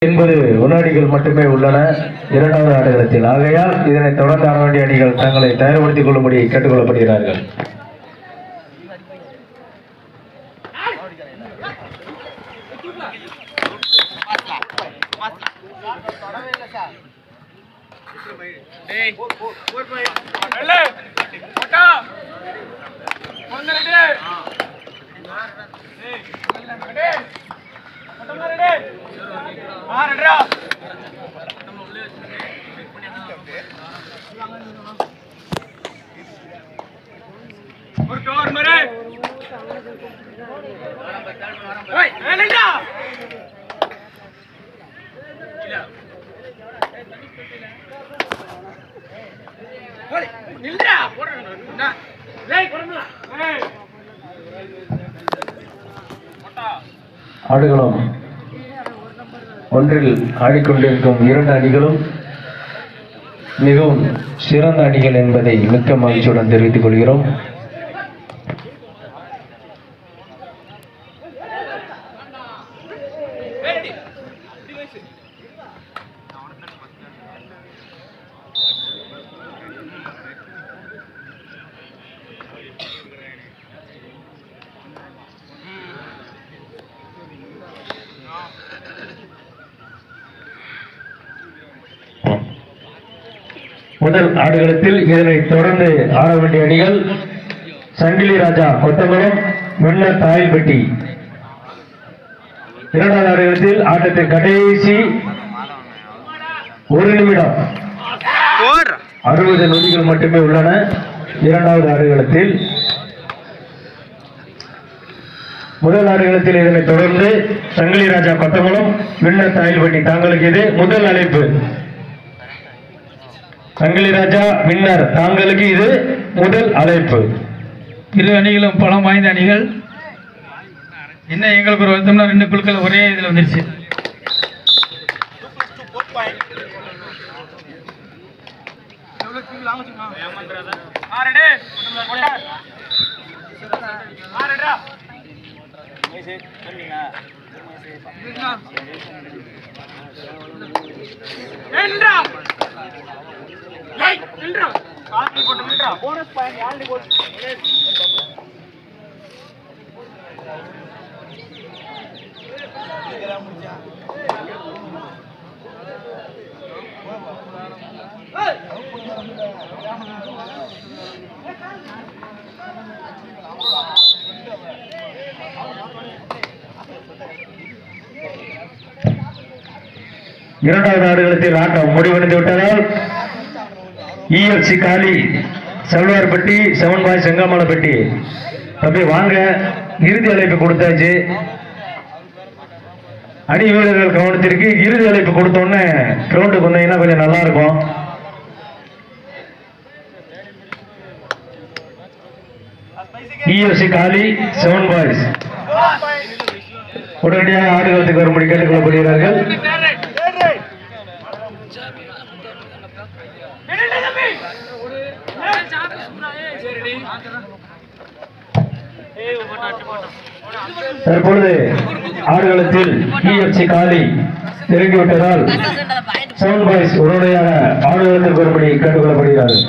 எண்பது வினாடிகள் மட்டுமே உள்ளன இரண்டாவது ஆடுகளத்தில் ஆகையால் இதனை தொடர்ந்து ஆட வேண்டிய அணிகள் தங்களை தயார்படுத்திக் கொள்ளும்படி கேட்டுக்கொள்ளப்படுகிறார்கள் ஆடுகளம் ஒன்றில் ஆடிக்கொண்டிருக்கும் இரண்டு அணிகளும் மிகவும் சிறந்த அணிகள் என்பதை மிக்க மகிழ்ச்சியுடன் தெரிவித்துக் கொள்கிறோம் முதல் ஆடுகளத்தில் இதனை தொடர்ந்து ஆட வேண்டிய அணிகள் சங்கிலி ராஜா கொத்தமலம் வின்னர் தாயல்பட்டி இரண்டாவது ஆடுகளத்தில் ஆட்டத்தின் கடைசி ஒரு நிமிடம் அறுபது நொடிகள் மட்டுமே உள்ளன இரண்டாவது ஆடுகளத்தில் முதல் ஆடுகளத்தில் இதனை தொடர்ந்து சங்கிலி ராஜா கொத்தமலம் வின்னர் தாயல்பட்டி தாங்களுக்கு இது முதல் அழைப்பு சங்கிலி ராஜா வின்னர் தாங்களுக்கு இது முதல் அழைப்பு இரு அணிகளும் பலம் வாய்ந்த அணிகள் என்ன எங்களுக்கு ஒரு வருத்தம்னா ரெண்டு குழுக்கள் ஒரே இதில் வந்துருச்சு இரண்டாவது ஆடுகளத்தில் ஆட்டம் முடிவடைந்து விட்டதால் இஎஃப்சி காலி செல்வார்பட்டி செவன் பாய் செங்காமலைப்பட்டி தம்பி வாங்க இறுதி அழைப்பு கொடுத்தாச்சு அணி வீரர்கள் கவனத்திற்கு இறுதி அழைப்பு கொடுத்தோன்னே கிரவுண்டுக்கு வந்தீங்கன்னா கொஞ்சம் நல்லா இருக்கும் இஎஃப்சி காலி செவன் பாய்ஸ் உடனடியாக ஆடுகளத்துக்கு வரும்படி கேட்டுக்கொள்ளப்படுகிறார்கள் தற்பொழுது ஆடுகளத்தில் இஎஃப்சி காலி நெருங்கிவிட்டதால் செவன் பாய்ஸ் உடனடியாக ஆடுகளத்திற்கு வரும்படி கேட்டுக்கொள்ளப்படுகிறார்கள்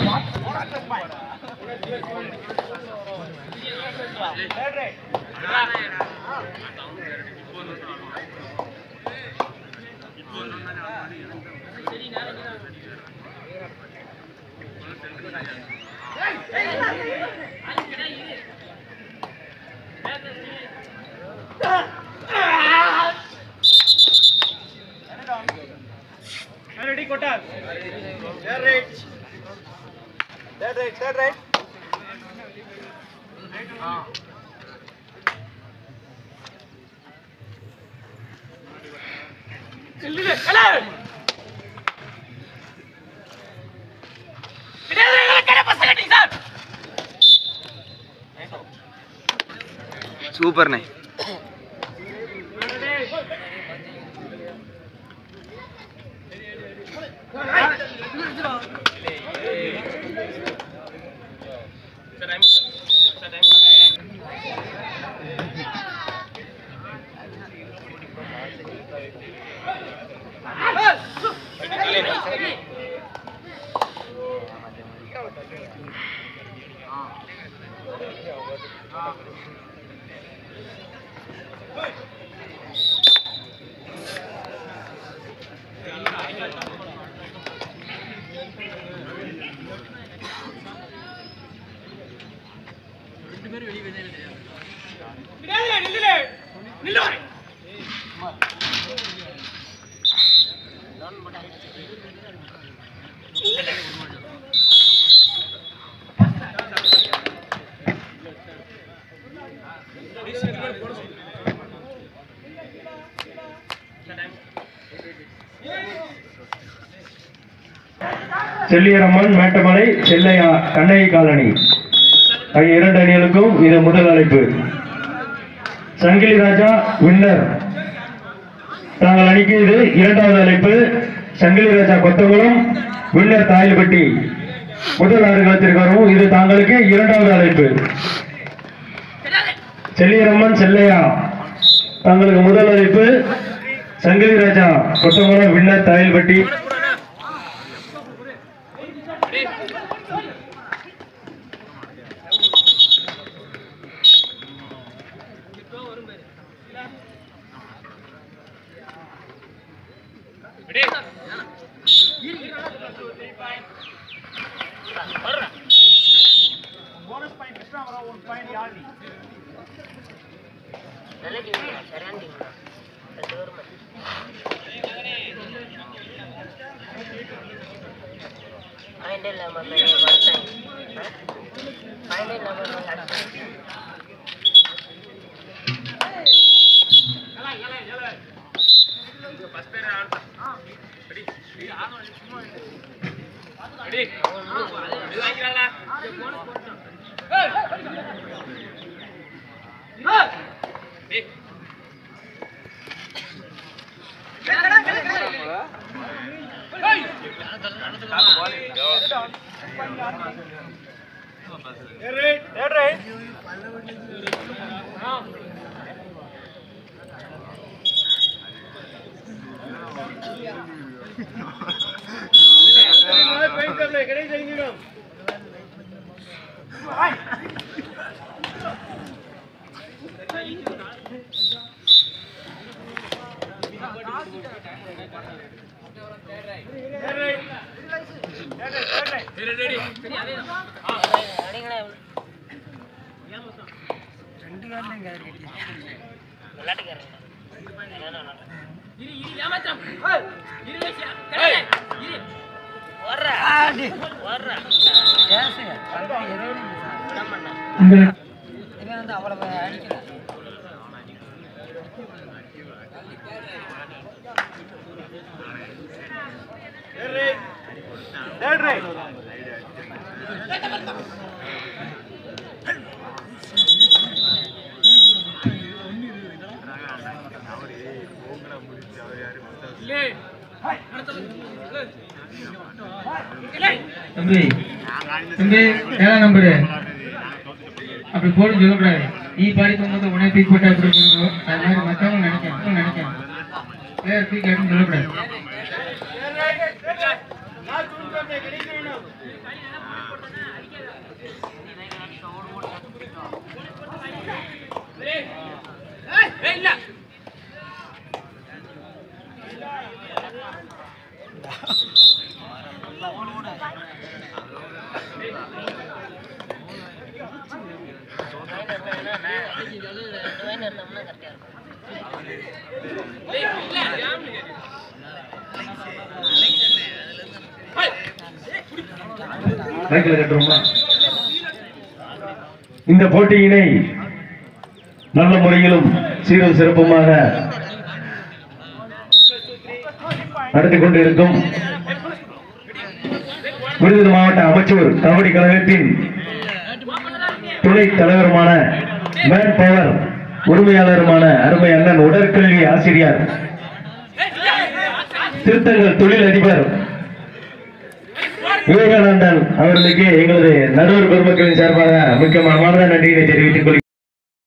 சூப்பர்ண்ணே செல்லியரம்மன் மேட்டமலை செல்லையா கண்ணகி காலனி ஆகிய இரண்டு அணிகளுக்கும் இது முதல் அழைப்பு சங்கிலி ராஜா வின்னர் தாங்கள் அணிக்கு இது இரண்டாவது அழைப்பு சங்கிலி ராஜா கொத்தகுளம் வின்னர் தாயில்பட்டி முதல் ஆடுகளத்திற்கு வரும் இது தாங்களுக்கு இரண்டாவது அழைப்பு செல்லியரம்மன் செல்லையா தங்களுக்கு முதல் அழைப்பு சங்கிலி ராஜா கொத்தகுளம் வின்னர் தாயில்பட்டி நல்ல டீம் சரியான டீம் ரெண்டு பேரும் ஃபைனல் நம்ம ஃபர்ஸ்ட் ஃபைனல் நம்ம லாஸ்ட் உங்களுக்கு தம்பி தம்பி ஏழாம் நம்பரு அப்படி போடும் சொல்லக்கூடாது நீ பாடி போகும்போது உடனே தூக்கி போட்டு அப்படி சொல்லணும் அது மாதிரி மற்றவங்க நினைக்கேன் நினைக்கேன் பிளேயர் தூக்கி அப்படின்னு சொல்லக்கூடாது மைக்கில் கட்டுறோமா இந்த போட்டியினை நல்ல முறையிலும் சீரும் சிறப்புமாக நடத்தி கொண்டிருக்கும் விருதுநகர் மாவட்ட அமைச்சர் கபடி கழகத்தின் துணை தலைவருமான மேன் பவர் உரிமையாளருமான அருமை அண்ணன் உடற்கல்வி ஆசிரியர் திருத்தங்கள் தொழில் அதிபர் விவேகானந்தன் அவர்களுக்கு எங்களது நடுவர் பெருமக்களின் சார்பாக மிக்க மனமார்ந்த நன்றியினை தெரிவித்துக் கொள்கிறேன்